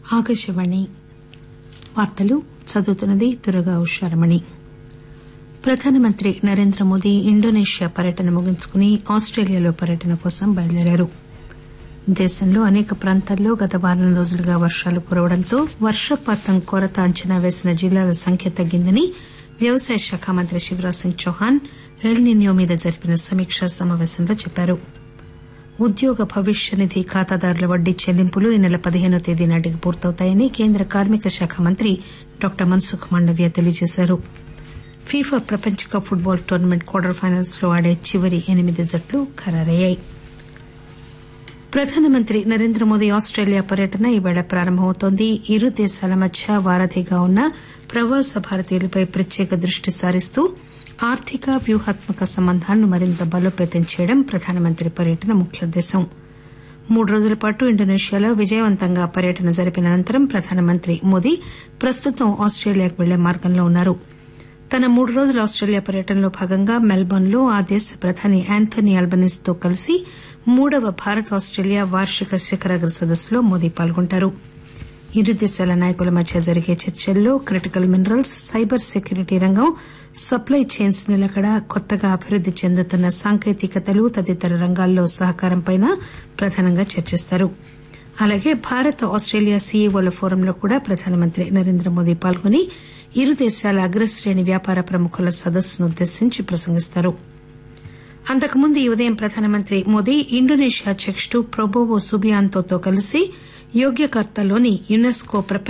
ఆకాశవాణి వార్తలు చదువుతున్నది దుర్గా ఉషారమణి ప్రధానమంత్రి నరేంద్ర మోదీ ఇండోనేషియా పర్యటన ముగించుకుని ఆస్టేలియాలో పర్యటన కోసం బయలుదేరారు దేశంలో అనేక ప్రాంతాల్లో గత వారం రోజులుగా వర్షాలు కురవడంతో వర్షపాతం కొరత అంచనా వేసిన జిల్లాల సంఖ్య తగ్గిందని వ్యవసాయ శాఖ మంత్రి శివరాజ్ సింగ్ చౌహాన్ ఎల్ నిన్యో మీద జరిపిన సమీకా సమాపేశంలో చెప్పారు ఉద్యోగ భవిష్య నిధి ఖాతాదారుల వడ్డీ చెల్లింపులు ఈ నెల పదిహేనో తేదీ నాటికి పూర్తవుతాయని కేంద్ర కార్మిక శాఖ మంత్రి డాక్టర్ మన్సుఖ్ మాండవ్య తెలియజేశారు ఫీఫా ప్రపంచ cup football tournament quarter finals లో ఆడే చివరి ఎనిమిది జట్లు ఖరారయ్యాయి ప్రధానమంత్రి నరేంద్ర మోదీ ఆస్టేలియా పర్యటన ఈవేళ ప్రారంభమవుతోంది ఇరు దేశాల మధ్య వారధిగా ఉన్న ప్రవాస భారతీయులపై ప్రత్యేక దృష్టి సారిస్తూ ఆర్థిక వ్యూహాత్మక సంబంధాలను మరింత బలోపేతం చేయడం ప్రధానమంత్రి పర్యటన ముఖ్యోద్దేశం మూడు రోజుల పాటు ఇండోనేషియాలో విజయవంతంగా పర్యటన జరిపిన అనంతరం ప్రధానమంత్రి మోదీ ప్రస్తుతం ఆస్టేలియాకు వెళ్లే మార్గంలో ఉన్నారు తన మూడు రోజుల ఆస్టేలియా పర్యటనలో భాగంగా మెల్బోర్న్ లో ఆ దేశ ప్రధాని ఆంథోనీ అల్బనీస్ తో కలిసి మూడవ భారత్ ఆస్టేలియా వార్షిక శిఖరాగ్ర సదస్సులో మోదీ పాల్గొంటారు ఇరు దేశాల నాయకుల మధ్య జరిగే చర్చల్లో క్రిటికల్ మినరల్స్ సైబర్ సెక్యూరిటీ రంగం సప్లై చైన్స్ నిలకడ కొత్తగా అభివృద్ది చెందుతున్న సాంకేతికతలు తదితర రంగాల్లో సహకారంపై ప్రధానంగా చర్చిస్తారు అలాగే భారత్ ఆస్టేలియా సీఈఓల ఫోరంలో కూడా ప్రధానమంత్రి నరేంద్ర మోదీ పాల్గొని ఇరు దేశాల అగ్రశ్రేణి వ్యాపార ప్రముఖుల సదస్సును ఉద్దేశించి ప్రసంగిస్తారు అంతకుముందు ఈ ఉదయం ప్రధానమంత్రి మోదీ ఇండోనేషియా అధ్యకుడు ప్రబోవో సుబియాంతోతో కలిసి యోగ్యకర్తాలోని యునెస్కో ప్రపంచ